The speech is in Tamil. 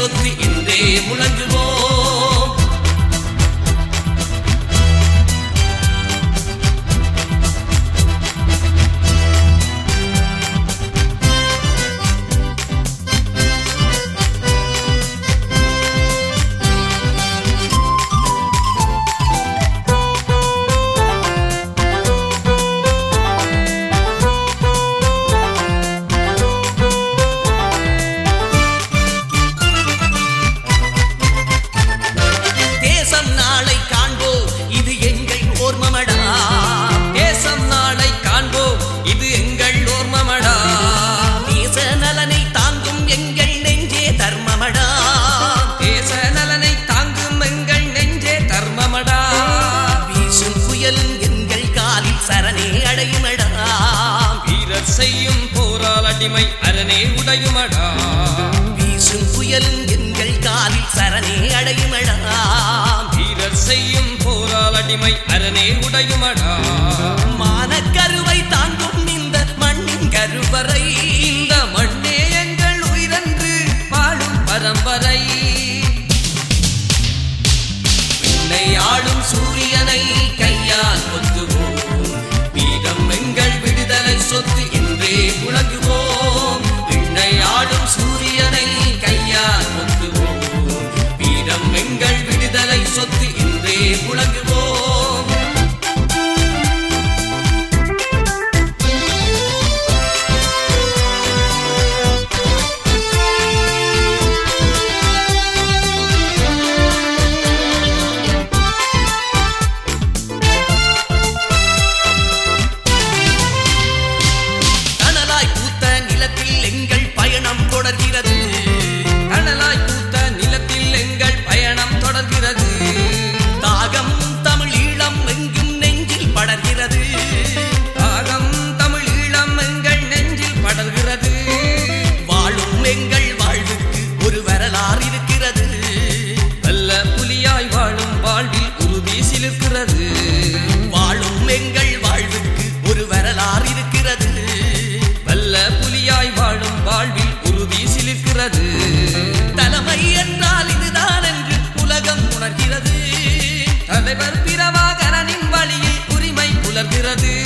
சொத்து என்றே முழங்குவோம் தேசம் நாளை காண்போம் இது எங்கள் ஓர்மமடா தேசம் நாளை காண்போம் இது எங்கள் ஓர்மமடா தேச நலனை தாங்கும் எங்கள் நெஞ்சே தர்மமடா தேச நலனை தாங்கும் எங்கள் நெஞ்சே தர்மமடா வீசும் புயலும் எங்கள் காலில் சரணே அடையுமடா வீரர் செய்யும் போரால் அடிமை அரணே உடையுமடா வீசும் புயலும் எங்கள் காலில் சரணே அடையுமடா வீரர் செய்யும் போரால் அடிமை அரணே உடையுமடா மானக்கருவை தாங்கும் இந்த மண்ணின் கருவறை இந்த மண்ணே எங்கள் உயிரன்று பாடும் பரம்பரை விண்ணை ஆளும் சூரியனை கையால் கொத்துவோம் வீரம் எங்கள் விடுதலை சொத்து என்றே முழங்குவோம் விண்ணை ஆளும் சூரியனை கையால் கொத்துவோம் வீரம் எங்கள் விடுதலை சொத்து என்றே முழங்குவோம் கனலாய் பூத்த நிலத்தில் எங்கள் பயணம் தொடர்கிறது கனலாய் பூத்த நிலத்தில் எங்கள் பயணம் தொடர்கிறது தாகம் தமிழ் ஈழம் எங்கும் நெஞ்சில் படர்கிறது தாகம் தமிழ் ஈழம் எங்கள் நெஞ்சில் படர்கிறது வாழும் எங்கள் வாழ்வுக்கு ஒரு வரலாறு இருக்கிறது நல்ல புலியாய் வாழும் வாழ்வில் உறுதி சிலிர்க்கிறது வாழும் எங்கள் வாழ்வுக்கு ஒரு வரலாறு இருக்கிறது வல்ல புலியாய் வாழும் வாழ்வில் உறுதி சிலிர்க்கிறது தலைமை என்றால் இதுதான் என்று உலகம் உணர்கிறது தலைவர் பிரபாகரனின் வழியில் உரிமை புலர்கிறது